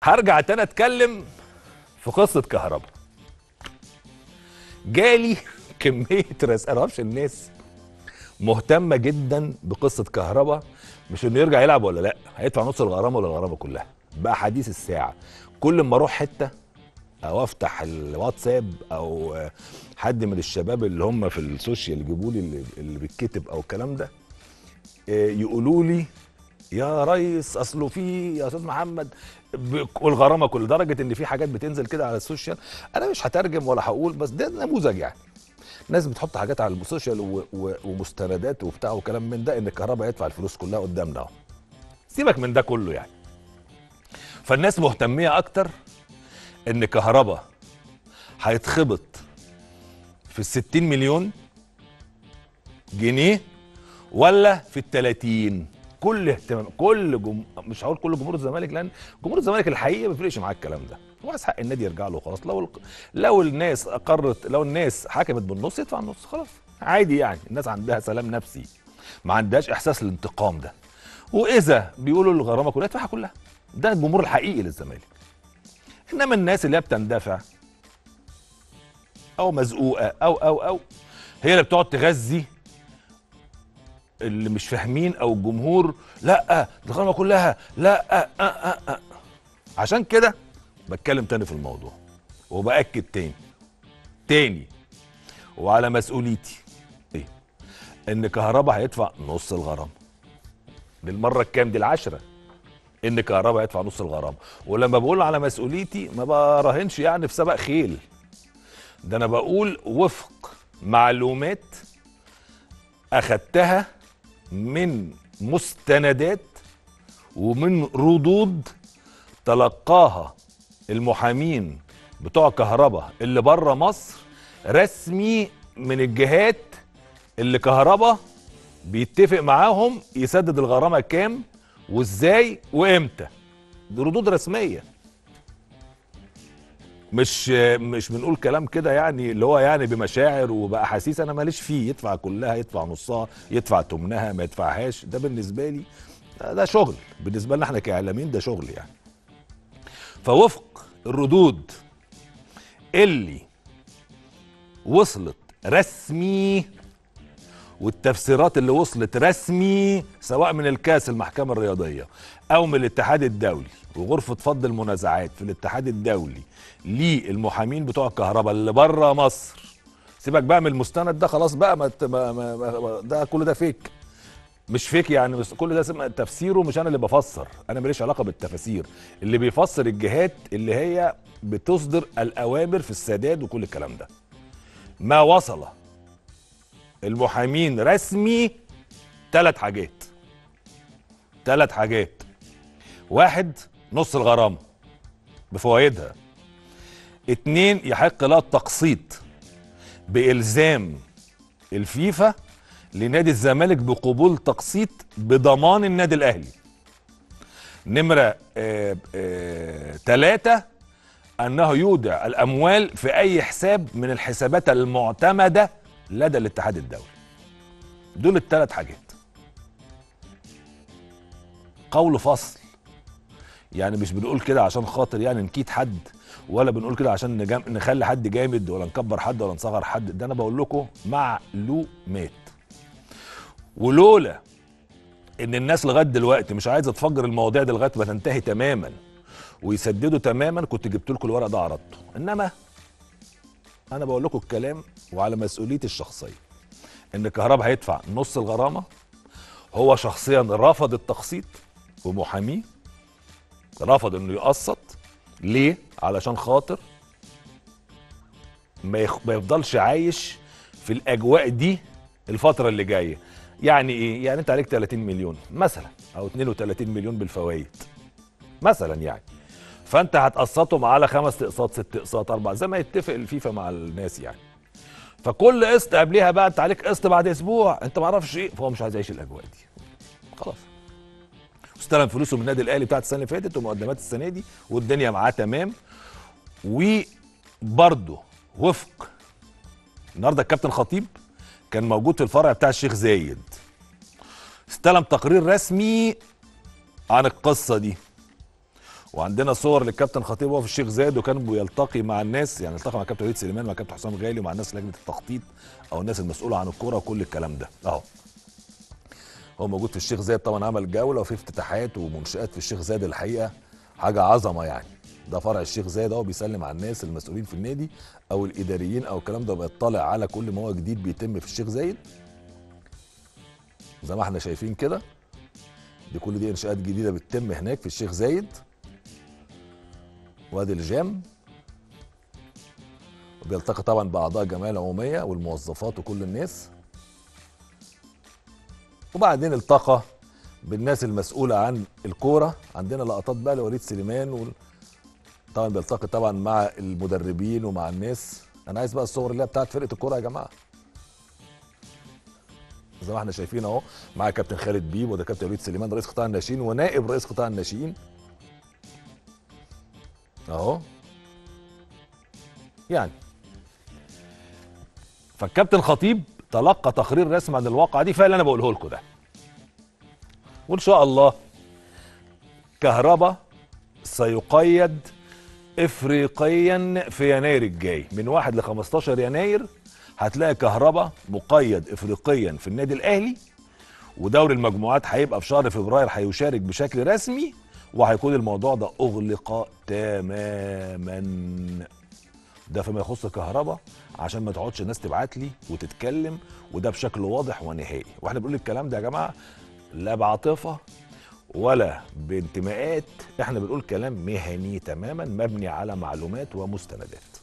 هرجع تاني اتكلم في قصه كهرباء جالي كميه رسائل ما اعرفش الناس مهتمه جدا بقصه كهرباء مش انه يرجع يلعب ولا لا هيدفع نص الغرامه ولا الغرامه كلها بقى حديث الساعه كل ما اروح حته او افتح الواتساب او آه، حد من الشباب اللي هم في السوشيال يجيبوا لي اللي, اللي بيتكتب او الكلام ده آه، يقولوا لي يا ريس اصله في يا استاذ محمد ب- والغرامه كل درجه ان في حاجات بتنزل كده على السوشيال انا مش هترجم ولا هقول بس ده نموذج يعني ناس بتحط حاجات على السوشيال و- و- ومستندات وبتاع وكلام من ده ان الكهرباء يدفع الفلوس كلها قدامنا اهو سيبك من ده كله يعني فالناس مهتميه اكتر ان كهرباء هيتخبط في ال 60 مليون جنيه ولا في ال 30 كل اهتمام كل جم... مش هقول كل جمهور الزمالك لان جمهور الزمالك الحقيقي ما بيفرقش معاه الكلام ده هو عايز حق النادي يرجع له خلاص لو ال... لو الناس اقرت لو الناس حكمت بالنص يدفع النص خلاص عادي يعني الناس عندها سلام نفسي ما عندهاش احساس الانتقام ده واذا بيقولوا الغرامه كلها يدفعها كلها ده الجمهور الحقيقي للزمالك انما الناس اللي هي بتندفع او مزقوقه او او او هي اللي بتقعد تغذي اللي مش فاهمين او الجمهور لا الغرامه كلها لا أه أه أه. عشان كده بتكلم تاني في الموضوع وباكد تاني تاني وعلى مسؤوليتي ايه ان كهربا هيدفع نص الغرامه للمره الكام دي العشره ان كهربا هيدفع نص الغرامه ولما بقول على مسؤوليتي ما براهنش يعني في سبق خيل ده انا بقول وفق معلومات اخدتها من مستندات ومن ردود تلقاها المحامين بتوع كهرباء اللي بره مصر رسمي من الجهات اللي كهرباء بيتفق معاهم يسدد الغرامه كام وازاي وامتى دي ردود رسميه مش مش بنقول كلام كده يعني اللي هو يعني بمشاعر وباحاسيس انا ماليش فيه يدفع كلها يدفع نصها يدفع تمنها ما يدفعهاش ده بالنسبه لي ده, ده شغل بالنسبه لنا احنا كاعلاميين ده شغل يعني فوفق الردود اللي وصلت رسمي والتفسيرات اللي وصلت رسمي سواء من الكاس المحكمة الرياضية أو من الاتحاد الدولي وغرفة فض المنازعات في الاتحاد الدولي للمحامين بتوع الكهرباء اللي بره مصر سيبك بقى من المستند ده خلاص بقى ما ت- ما ما ما ده كل ده فيك مش فيك يعني بس كل ده اسم- تفسيره مش انا اللي بفسر انا ماليش علاقه بالتفاسير اللي بيفسر الجهات اللي هي بتصدر الاوامر في السداد وكل الكلام ده ما وصل المحامين رسمي ثلاث حاجات ثلاث حاجات واحد نص الغرامة بفوائدها اتنين يحق لها التقسيط بإلزام الفيفا لنادي الزمالك بقبول تقسيط بضمان النادي الأهلي نمرة آه آه تلاتة أنه يودع الأموال في أي حساب من الحسابات المعتمدة لدى الاتحاد الدولي دول الثلاث حاجات قول فصل يعني مش بنقول كده عشان خاطر يعني نكيد حد ولا بنقول كده عشان نجام نخلي حد جامد ولا نكبر حد ولا نصغر حد ده انا بقول لكم معلومات ولولا ان الناس لغايه دلوقتي مش عايزه تفجر المواضيع دي لغايه ما تنتهي تماما ويسددوا تماما كنت جبت لكم الورق ده عرضته انما انا بقول لكم الكلام وعلى مسؤوليتي الشخصيه ان كهربا هيدفع نص الغرامه هو شخصيا رفض التقسيط ومحاميه رفض انه يقسط ليه علشان خاطر ما, يخ... ما يفضلش عايش في الاجواء دي الفتره اللي جايه يعني ايه يعني انت عليك 30 مليون مثلا او 32 مليون بالفوائد مثلا يعني فانت هتقسطهم على خمس اقساط ست اقساط اربع زي ما يتفق الفيفا مع الناس يعني فكل قسط قبليها بقى انت عليك قسط بعد اسبوع انت ما اعرفش ايه فهو مش عايز يعيش الاجواء دي خلاص واستلم فلوسه من النادي الاهلي بتاعت السنه اللي فاتت ومقدمات السنه دي والدنيا معاه تمام وبرده وفق النهارده الكابتن خطيب كان موجود في الفرع بتاع الشيخ زايد استلم تقرير رسمي عن القصه دي وعندنا صور للكابتن خطيب وهو في الشيخ زايد وكان بيلتقي مع الناس يعني التقى مع كابتن وليد سليمان مع كابتن حسام غالي ومع الناس لجنه التخطيط او الناس المسؤوله عن الكوره وكل الكلام ده اهو هو موجود في الشيخ زايد طبعا عمل جوله وفي افتتاحات ومنشات في الشيخ زايد الحقيقه حاجه عظمه يعني ده فرع الشيخ زايد اهو بيسلم على الناس المسؤولين في النادي او الاداريين او الكلام ده بيطلع على كل ما هو جديد بيتم في الشيخ زايد زي ما احنا شايفين كده دي كل دي انشاءات جديده بتتم هناك في الشيخ زايد وادي الجام وبيلتقي طبعا باعضاء الجمعيه العموميه والموظفات وكل الناس وبعدين التقى بالناس المسؤوله عن الكوره عندنا لقطات بقى لوليد سليمان وال... طبعا بيلتقي طبعا مع المدربين ومع الناس انا عايز بقى الصور اللي هي بتاعت فرقه الكوره يا جماعه زي ما احنا شايفين اهو مع كابتن خالد بيب وده كابتن وليد سليمان رئيس قطاع الناشئين ونائب رئيس قطاع الناشئين اهو يعني فالكابتن خطيب تلقى تقرير رسمي عن الواقعه دي فعلا انا بقوله لكم ده وان شاء الله كهربا سيقيد افريقيا في يناير الجاي من 1 ل 15 يناير هتلاقي كهربا مقيد افريقيا في النادي الاهلي ودوري المجموعات هيبقى في شهر فبراير هيشارك بشكل رسمي وهيكون الموضوع ده اغلق تماما ده فيما يخص كهربا عشان ما تقعدش الناس تبعت لي وتتكلم وده بشكل واضح ونهائي واحنا بنقول الكلام ده يا جماعه لا بعاطفه ولا بانتماءات احنا بنقول كلام مهني تماما مبني على معلومات ومستندات